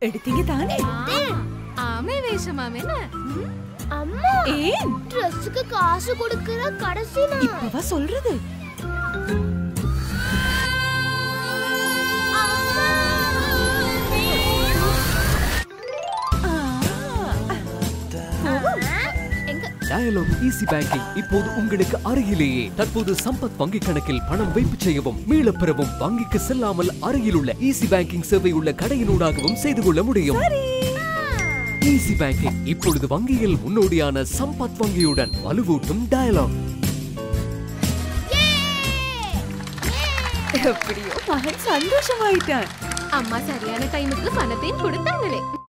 எடுத்தீங்க தானே ஆமை வேஷமாம் என்ன அம்மா ஏன் ட்ரெஸ்ஸுக்கு காசு கொடுக்கிற கடைசி நாள் இப்பவா சொல்றது எங்க டயலாக் ஈஸி பேங்கிங் இப்போது உங்களுக்கு அருகிலேயே தற்போது சம்பத் வங்கி கணக்கில் பணம் வைப்பு செய்யவும் மீளப் பெறவும் வங்கிக்கு செல்லாமல் அருகில் உள்ள ஈஸி பேங்கிங் சேவை உள்ள கடையினூடாகவும் செய்து கொள்ள முடியும் ஈஸி பேங்கிங் இப்பொழுது வங்கியில் முன்னோடியான சம்பத் வங்கியுடன் வலுவூட்டும் டயலாக் எப்படியோ மகன் சந்தோஷமாயிட்டான் அம்மா சரியான டைமுக்கு பணத்தையும் கொடுத்தாங்களே